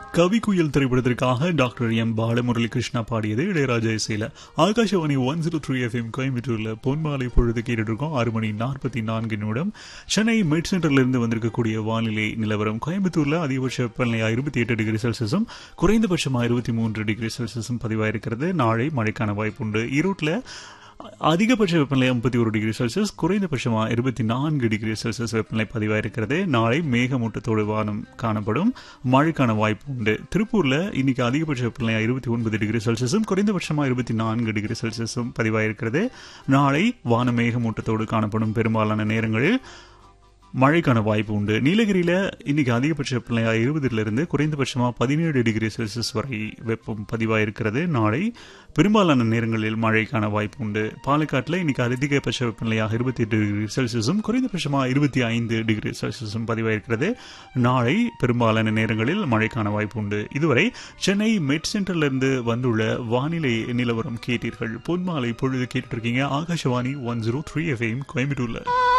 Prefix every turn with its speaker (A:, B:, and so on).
A: கவிக்குயில் திரைப்படத்திற்காக doctor M Balamurali Krishna பாடியது இளையராஜா இசையில Akashvani one zero three FM கோயம்புத்தூர்ல பொன்மாலை பொழுது கேட்டுட்டு இருக்கோம் ஆறு மணி நாற்பத்தி நான்கு நிமிடம் சென்னை மெட் சென்டர்ல இருந்து வந்திருக்கக்கூடிய வானிலை நிலவரம் கோயம்புத்தூர்ல அதிகபட்ச வெப்பநிலையா இருபத்தி எட்டு டிகிரி செல்சியஸும் குறைந்தபட்சமா இருபத்தி மூன்று டிகிரி செல்சியஸும் பதிவாயிருக்கிறது நாளை மழைக்கான வாய்ப்புண்டு ஈரோட்டில் அதிகபட்ச வெப்பநிலை முப்பத்தி ஒரு டிகிரி செல்சியஸ் குறைந்தபட்சமா இருபத்தி நான்கு டிகிரி செல்சியஸ் வெப்பநிலை பதிவாயிருக்கிறது நாளை மேகமூட்டத்தோடு வானம் காணப்படும் மழைக்கான வாய்ப்பு உண்டு திருப்பூர்ல இன்னைக்கு அதிகபட்ச வெப்பநிலை இருபத்தி ஒன்பது டிகிரி செல்சியஸும் குறைந்தபட்சமா இருபத்தி நான்கு டிகிரி செல்சியஸும் பதிவாயிருக்கிறது நாளை வான மேகமூட்டத்தோடு காணப்படும் பெரும்பாலான நேரங்களில் மழைக்கான வாய்ப்பு உண்டு நீலகிரியில இன்னைக்கு அதிகபட்ச வெப்பநிலையா இருபதுல இருந்து குறைந்தபட்சமா பதினேழு டிகிரி செல்சியஸ் வரை வெப்பம் பதிவாயிருக்கிறது நாளை பெரும்பாலான நேரங்களில் மழைக்கான வாய்ப்பு உண்டு பாலக்காட்டில் இன்னைக்கு அதிகபட்ச வெப்பநிலையாக இருபத்தி எட்டு டிகிரி செல்சியஸும் குறைந்தபட்சமா இருபத்தி ஐந்து டிகிரி செல்சியஸும் பதிவாயிருக்கிறது நாளை பெரும்பாலான நேரங்களில் மழைக்கான வாய்ப்பு உண்டு இதுவரை சென்னை மெட் சென்டர்ல இருந்து வந்துள்ள வானிலை நிலவரம் கேட்டீர்கள் பொன்மாலை பொழுது கேட்டுருக்கீங்க Akashvani one zero three FM கோயம்புத்தூர்ல